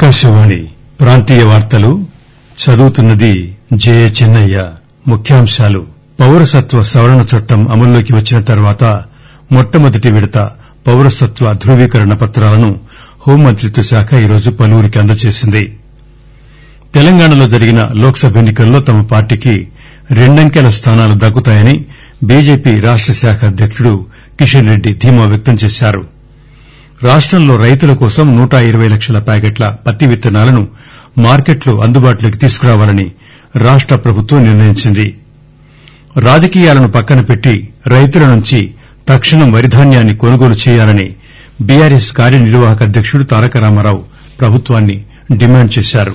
ఆకాశవాణి ప్రాంతీయ వార్తలు చదువుతున్నది జే చెన్నయ్య ముఖ్యాంశాలు పౌరసత్వ సవరణ చట్టం అమల్లోకి వచ్చిన తర్వాత మొట్టమొదటి విడత పౌరసత్వ ధృవీకరణ పత్రాలను హోంమంత్రిత్వ శాఖ ఈరోజు పలువురికి అందజేసింది తెలంగాణలో జరిగిన లోక్ సభ ఎన్ని కల్లో తమ పార్టీకి రెండంకెల స్థానాలు దక్కుతాయని బీజేపీ రాష్ట శాఖ అధ్యకుడు కిషన్ రెడ్డి ధీమా వ్యక్తం చేశారు రాష్టంలో రైతుల కోసం నూట ఇరవై లక్షల ప్యాకెట్ల పత్తి విత్తనాలను మార్కెట్లో అందుబాటులోకి తీసుకురావాలని రాష్ట ప్రభుత్వం నిర్ణయించింది రాజకీయాలను పక్కన పెట్టి రైతుల నుంచి తక్షణం వరిధాన్యాన్ని కొనుగోలు చేయాలని బీఆర్ఎస్ కార్యనిర్వాహక అధ్యకుడు తారక రామారావు ప్రభుత్వాన్ని డిమాండ్ చేశారు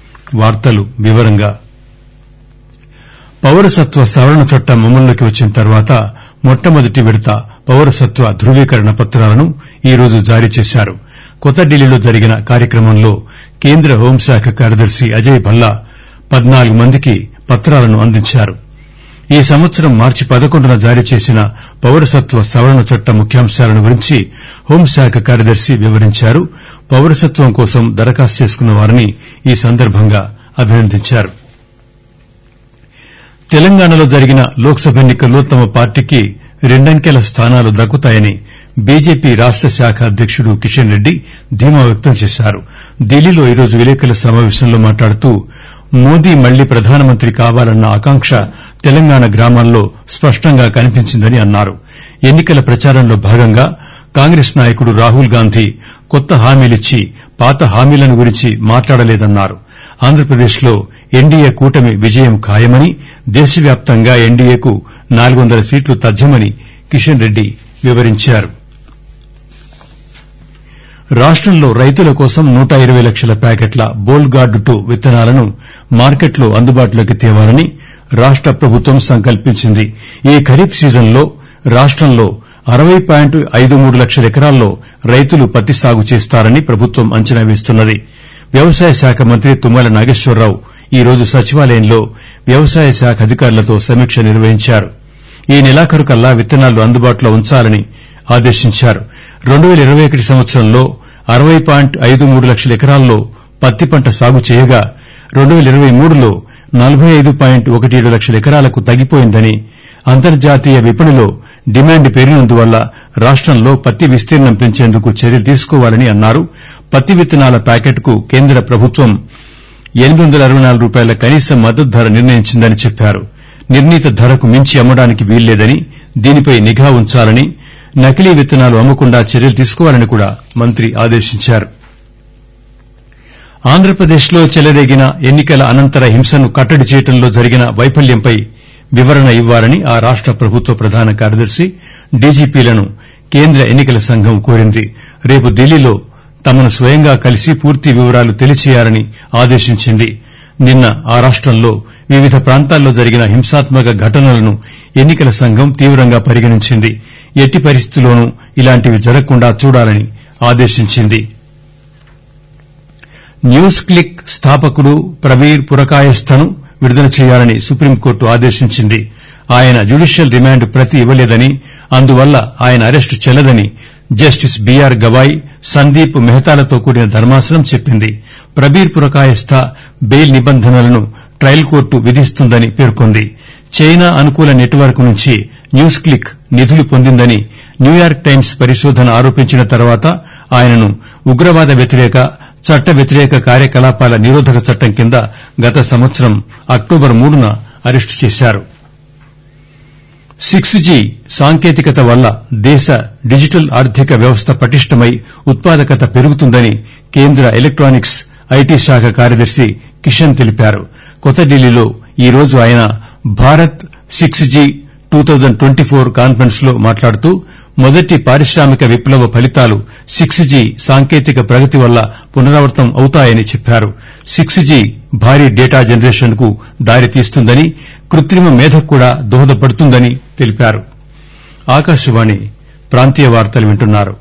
పౌరసత్వ సవరణ చట్టం అమల్లోకి వచ్చిన తర్వాత మొట్టమొదటి విడత పౌరసత్వ ధృవీకరణ పత్రాలను ఈరోజు జారీ చేశారు కొత్త ఢిల్లీలో జరిగిన కార్యక్రమంలో కేంద్ర హోంశాఖ కార్యదర్శి అజయ్ భల్లా పద్నాలుగు మందికి పత్రాలను అందించారు ఈ సంవత్సరం మార్చి పదకొండున జారీ చేసిన పౌరసత్వ సవరణ చట్ట ముఖ్యాంశాలను గురించి హోంశాఖ కార్యదర్శి వివరించారు పౌరసత్వం కోసం దరఖాస్తు చేసుకున్న వారిని ఈ సందర్భంగా అభినందించారు తెలంగాణలో జరిగిన లోక్ సభ ఎన్ని కల్లో తమ పార్టీకి రెండంకెల స్థానాలు దక్కుతాయని బీజేపీ రాష్ట శాఖ అధ్యకుడు కిషన్ రెడ్డి ధీమా వ్యక్తం చేశారు ఢిల్లీలో ఈరోజు విలేకరుల సమావేశంలో మాట్లాడుతూ మోదీ మళ్లీ ప్రధానమంత్రి కావాలన్న ఆకాంక్ష తెలంగాణ గ్రామాల్లో స్పష్టంగా కనిపించిందని అన్నారు ఎన్ని కల ప్రచారంలో భాగంగా కాంగ్రెస్ నాయకుడు రాహుల్ గాంధీ కొత్త హామీలిచ్చి పాత హామీలను గురించి మాట్లాడలేదన్నారు ఆంధ్రప్రదేశ్ లో ఎన్డీఏ కూటమి విజయం ఖాయమని దేశవ్యాప్తంగా ఎన్డీఏకు నాలుగు వందల సీట్లు తథ్యమని కిషన్ రెడ్డి వివరించారు రాష్టంలో రైతుల కోసం నూట ఇరవై లక్షల ప్యాకెట్ల బోల్ గార్డు టూ విత్తనాలను మార్కెట్లో అందుబాటులోకి తేవాలని రాష్ట ప్రభుత్వం సంకల్పించింది ఈ ఖరీఫ్ సీజన్లో రాష్టంలో అరవై పాయింట్ ఐదు మూడు లక్షల ఎకరాల్లో రైతులు పత్తి సాగు చేస్తారని ప్రభుత్వం అంచనా వేస్తున్నది వ్యవసాయ శాఖ మంత్రి తుమ్మల నాగేశ్వరరావు ఈరోజు సచివాలయంలో వ్యవసాయ శాఖ అధికారులతో సమీక్ష నిర్వహించారు ఈ నెలాఖరుకల్లా విత్తనాలు అందుబాటులో ఉంచాలని ఆదేశించారు రెండు పేల ఇరవై ఒకటి సంవత్సరంలో అరవై పాయింట్ ఐదు మూడు లక్షల ఎకరాల్లో పత్తి పంట సాగు చేయగా రెండు పేల ఇరవై మూడులో నలబై ఐదు పాయింట్ ఒకటి ఏడు లక్షల ఎకరాలకు తగ్గిపోయిందని అంతర్జాతీయ విపణిలో డిమాండ్ పెరిగినందువల్ల రాష్టంలో పత్తి విస్తీర్ణం పెంచేందుకు చర్యలు తీసుకోవాలని అన్నారు పత్తి విత్తనాల ప్యాకెట్కు కేంద్ర ప్రభుత్వం ఎనిమిది వందల అరవై నాలుగు రూపాయల కనీస మద్దతు ధర నిర్ణయించిందని చెప్పారు నిర్ణీత ధరకు మించి అమ్మడానికి వీల్లేదని దీనిపై నిఘా ఉంచాలని నకిలీ విత్తనాలు అమ్మకుండా చర్యలు తీసుకోవాలని కూడా మంత్రి ఆదేశించారు ఆంధ్రప్రదేశ్ లో చెలరేగిన ఎన్ని కల అనంతర హింసను కట్టడి చేయడంలో జరిగిన వైఫల్యంపై వివరణ ఇవ్వాలని ఆ రాష్ట ప్రభుత్వ ప్రధాన కార్యదర్శి డీజీపీలను కేంద్ర ఎన్ని కల సంఘం కోరింది రేపు ఢిల్లీలో తమను స్వయంగా కలిసి పూర్తి వివరాలు తెలియచేయాలని ఆదేశించింది నిన్న ఆ రాష్టంలో వివిధ ప్రాంతాల్లో జరిగిన హింసాత్మక ఘటనలను ఎన్ని కల సంఘం తీవ్రంగా పరిగణించింది ఎట్టి పరిస్థితుల్లోనూ ఇలాంటివి జరగకుండా చూడాలని ఆదేశించింది న్యూస్ క్లిక్ స్థాపకుడు ప్రవీర్ పురకాయస్థను విడుదల చేయాలని సుప్రీంకోర్టు ఆదేశించింది ఆయన జ్యుడీషియల్ రిమాండ్ ప్రతి ఇవ్వలేదని అందువల్ల ఆయన అరెస్టు చెల్లదని జస్టిస్ బీఆర్ గవాయ్ సందీప్ మెహతాలతో కూడిన ధర్మాసనం చెప్పింది ప్రబీర్ పురకాయస్థ బెయిల్ నిబంధనలను ట్రయల్ కోర్టు విధిస్తుందని పేర్కొంది చైనా అనుకూల నెట్వర్క్ నుంచి న్యూస్ క్లిక్ నిధులు పొందిందని న్యూయార్క్ టైమ్స్ పరిశోధన ఆరోపించిన తర్వాత ఆయనను ఉగ్రవాద వ్యతిరేక చట్ట వ్యతిరేక కార్యకలాపాల నిరోధక చట్టం కింద గత సంవత్సరం అక్టోబర్ మూడున అరెస్టు చేశారు సిక్స్ జి సాంకేతికత వల్ల దేశ డిజిటల్ ఆర్థిక వ్యవస్థ పటిష్టమై ఉత్పాదకత పెరుగుతుందని కేంద్ర ఎలక్టానిక్స్ ఐటీ శాఖ కార్యదర్శి కిషన్ తెలిపారు కొత్త ఢిల్లీలో ఈరోజు ఆయన Bharat six G two thousand twenty four conference లో మాట్లాడుతూ మొదటి పారిశ్రామిక విప్లవ ఫలితాలు సిక్స్ జి సాంకేతిక ప్రగతి వల్ల పునరావృతం అవుతాయని చెప్పారు సిక్స్ జి భారీ డేటా జనరేషన్ కు దారితీస్తుందని కృత్రిమ మేధకు కూడా దోహదపడుతుందని తెలిపారు ఆకాశవాణి ప్రాంతీయ వార్తలు వింటున్నారు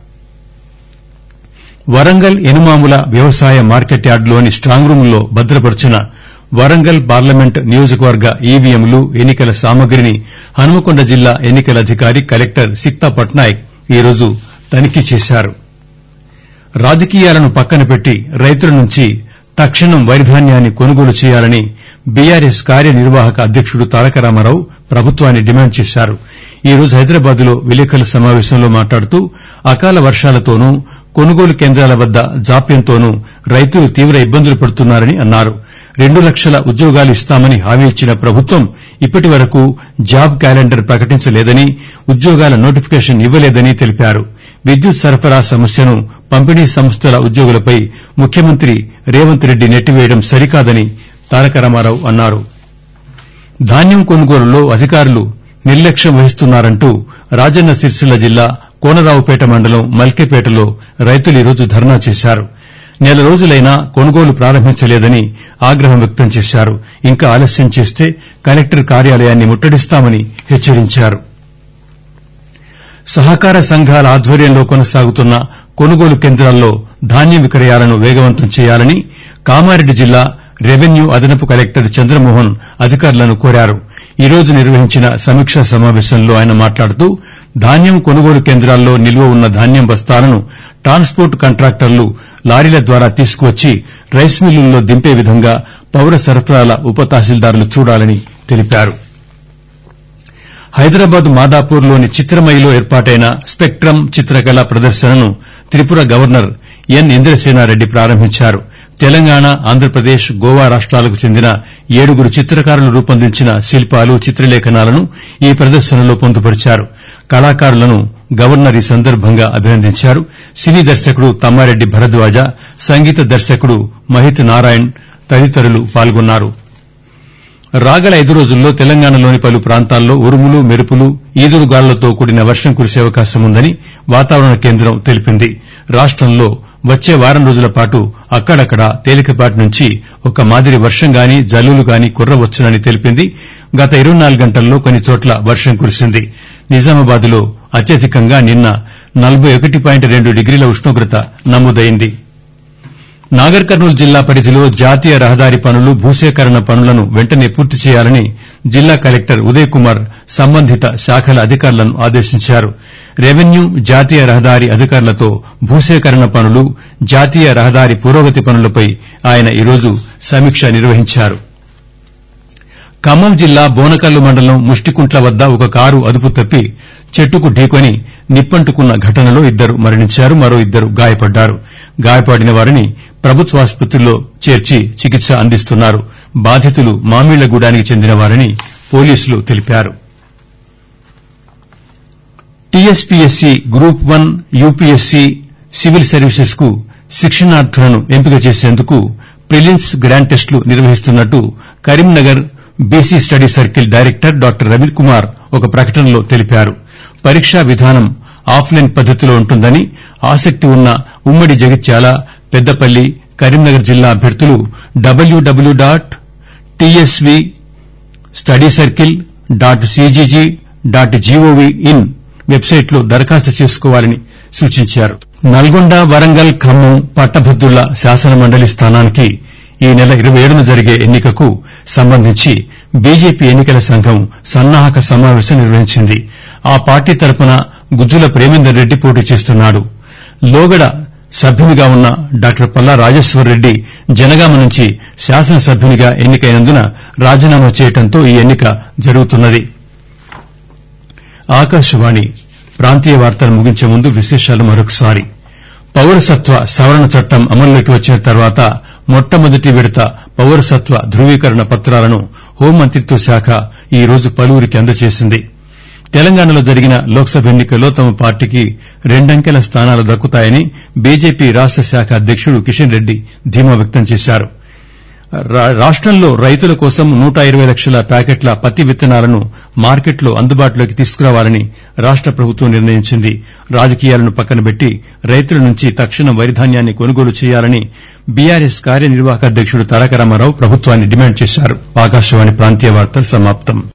వరంగల్ ఎనుమాముల వ్యవసాయ మార్కెట్ యార్డులోని స్టాంగ్ రూంలో భద్రపరిచిన వరంగల్ పార్లమెంట్ నియోజకవర్గ ఈవీఎంలు ఎన్ని కల సామగ్రిని హన్మకొండ జిల్లా ఎన్ని కల అధికారి కలెక్టర్ సిక్తా పట్నాయక్ ఈరోజు తనిఖీ చేశారు రాజకీయాలను పక్కన పెట్టి రైతుల నుంచి తక్షణం వరిధాన్యాన్ని కొనుగోలు చేయాలని బీఆర్ఎస్ కార్యనిర్వాహక అధ్యకుడు తారక రామారావు ప్రభుత్వాన్ని డిమాండ్ చేశారు ఈ రోజు హైదరాబాద్ లో విలేకరుల సమావేశంలో మాట్లాడుతూ అకాల వర్షాలతోనూ కొనుగోలు కేంద్రాల వద్ద జాప్యంతోనూ రైతులు తీవ్ర ఇబ్బందులు పడుతున్నారని అన్నారు రెండు లక్షల ఉద్యోగాలు ఇస్తామని హామీ ఇచ్చిన ప్రభుత్వం ఇప్పటి వరకు జాబ్ క్యాలెండర్ ప్రకటించలేదని ఉద్యోగాల నోటిఫికేషన్ ఇవ్వలేదని తెలిపారు విద్యుత్ సరఫరా సమస్యను పంపిణీ సంస్థల ఉద్యోగులపై ముఖ్యమంత్రి రేవంత్ రెడ్డి నెట్టివేయడం సరికాదని తారక రామారావు అన్నారు ధాన్యం కొనుగోలులో అధికారులు నిర్లక్ష్యం వహిస్తున్నారంటూ రాజన్న సిరిసిల్ల జిల్లా కోనరావుపేట మండలం మల్కెపేటలో రైతులు ఈరోజు ధర్నా చేశారు నెల రోజులైనా కొనుగోలు ప్రారంభించలేదని ఆగ్రహం వ్యక్తం చేశారు ఇంకా ఆలస్యం చేస్తే కలెక్టర్ కార్యాలయాన్ని ముట్టడిస్తామని హెచ్చరించారు సహకార సంఘాల ఆధ్వర్యంలో కొనసాగుతున్న కొనుగోలు కేంద్రాల్లో ధాన్యం విక్రయాలను వేగవంతం చేయాలని కామారెడ్డి జిల్లా రెవెన్యూ అదనపు కలెక్టర్ చంద్రమోహన్ అధికారులను కోరారు ఈరోజు నిర్వహించిన సమీక్షా సమావేశంలో ఆయన మాట్లాడుతూ ధాన్యం కొనుగోలు కేంద్రాల్లో నిల్వ ఉన్న ధాన్యం బస్తాలను ట్రాన్స్పోర్ట్ కాంట్రాక్టర్లు లారీల ద్వారా తీసుకువచ్చి రైస్ మిల్లుల్లో దింపే విధంగా పౌర సరఫరాల ఉప తహసీల్దార్లు చూడాలని తెలిపారు హైదరాబాద్ మాదాపూర్ లోని చిత్రమయిలో ఏర్పాటైన స్పెక్టమ్ చిత్రకళా ప్రదర్శనను త్రిపుర గవర్నర్ ఎన్ ఇంద్రసేనారెడ్డి ప్రారంభించారు తెలంగాణ ఆంధ్రప్రదేశ్ గోవా రాష్టాలకు చెందిన ఏడుగురు చిత్రకారులు రూపొందించిన శిల్పాలు చిత్రలేఖనాలను ఈ ప్రదర్శనలో పొందుపరిచారు కళాకారులను గవర్నర్ ఈ సందర్భంగా అభినందించారు సినీ దర్శకుడు తమ్మారెడ్డి భరద్వాజ సంగీత దర్శకుడు మహిత్ నారాయణ్ తదితరులు పాల్గొన్నారు రాగల ఐదు రోజుల్లో తెలంగాణలోని పలు ప్రాంతాల్లో ఉరుములు మెరుపులు ఈదురుగాలులతో కూడిన వర్షం కురిసే అవకాశం ఉందని వాతావరణ కేంద్రం తెలిపింది రాష్టంలో వచ్చే వారం రోజుల పాటు అక్కడక్కడా తేలికపాటి నుంచి ఒక మాదిరి వర్షం గాని జల్లులు గాని కురవచ్చునని తెలిపింది గత ఇరవై నాలుగు గంటల్లో కొన్ని చోట్ల వర్షం కురిసింది నిజామాబాద్ లో అత్యధికంగా నిన్న నలబై ఒకటి పాయింట్ రెండు డిగ్రీల ఉష్ణోగ్రత నమోదైంది నాగర్ కర్నూలు జిల్లా పరిధిలో జాతీయ రహదారి పనులు భూసేకరణ పనులను వెంటనే పూర్తి చేయాలని జిల్లా కలెక్టర్ ఉదయ్ కుమార్ సంబంధిత శాఖల అధికారులను ఆదేశించారు రెవెన్యూ జాతీయ రహదారి అధికారులతో భూసేకరణ పనులు జాతీయ రహదారి పురోగతి పనులపై ఆయన ఈరోజు సమీక్ష నిర్వహించారు ఖమ్మం జిల్లా బోనకల్లు మండలం ముష్టికుంట్ల వద్ద ఒక కారు అదుపు తప్పి చెట్టుకు ఢీకొని నిప్పంటుకున్న ఘటనలో ఇద్దరు మరణించారు మరో ఇద్దరు గాయపడ్డారు గాయపడిన వారిని ప్రభుత్వాసుపత్రిలో చేర్చి చికిత్స అందిస్తున్నారు బాధితులు మామిళ్లగూడానికి చెందిన వారని పోలీసులు తెలిపారు TSPSC group one UPSC civil services కు శిక్షణార్థులను ఎంపిక చేసేందుకు ప్రిలిమ్స్ గ్రాండ్ టెస్టులు నిర్వహిస్తున్నట్టు Karimnagar BC study circle director doctor Ravith Kumar ఒక ప్రకటనలో తెలిపారు పరీక్షా విధానం ఆఫ్ లైన్ పద్దతిలో ఉంటుందని ఆసక్తి ఉన్న ఉమ్మడి జగిత్యాల పెద్దపల్లి కరీంనగర్ జిల్లా అభ్యర్థులు W W dot TSV study circle dot CGG dot GOV in website లో దరఖాస్తు చేసుకోవాలని సూచించారు నల్గొండ వరంగల్ ఖమ్మం పట్టభద్రుల శాసనమండలి స్థానానికి ఈ నెల ఇరవై ఏడున జరిగే ఎన్నికకు సంబంధించి బీజేపీ ఎన్నికల సంఘం సన్నాహక సమావేశం నిర్వహించింది ఆ పార్టీ తరపున గుజ్జుల ప్రేమేందర్ రెడ్డి పోటీ చేస్తున్నాడు లోగడ సభ్యునిగా ఉన్న డాక్టర్ పల్లా రాజేశ్వరరెడ్డి జనగామ నుంచి శాసనసభ్యునిగా ఎన్నికైనందున రాజీనామా చేయడంతో ఈ ఎన్నిక జరుగుతున్నది ఆకాశవాణి ప్రాంతీయ వార్తలు ముగించే ముందు విశేషాలు మరొకసారి పౌరసత్వ సవరణ చట్టం అమల్లోకి వచ్చిన తర్వాత మొట్టమొదటి విడత పౌరసత్వ ధృవీకరణ పత్రాలను హోంమంత్రిత్వ శాఖ ఈ రోజు పలువురికి అందజేసింది తెలంగాణలో జరిగిన లోక్సభ ఎన్నికల్లో తమ పార్టీకి రెండంకెల స్థానాలు దక్కుతాయని బీజేపీ రాష్ట శాఖ అధ్యకుడు కిషన్ రెడ్డి ధీమా వ్యక్తం చేశారు రాష్టంలో రైతుల కోసం నూట ఇరవై లక్షల ప్యాకెట్ల పత్తి విత్తనాలను మార్కెట్లో అందుబాటులోకి తీసుకురావాలని రాష్ట ప్రభుత్వం నిర్ణయించింది రాజకీయాలను పక్కనబెట్టి రైతుల నుంచి తక్షణం వరిధాన్యాన్ని కొనుగోలు చేయాలని బీఆర్ఎస్ కార్యనిర్వాహక అధ్యకుడు తారక రామారావు ప్రభుత్వాన్ని డిమాండ్ చేశారు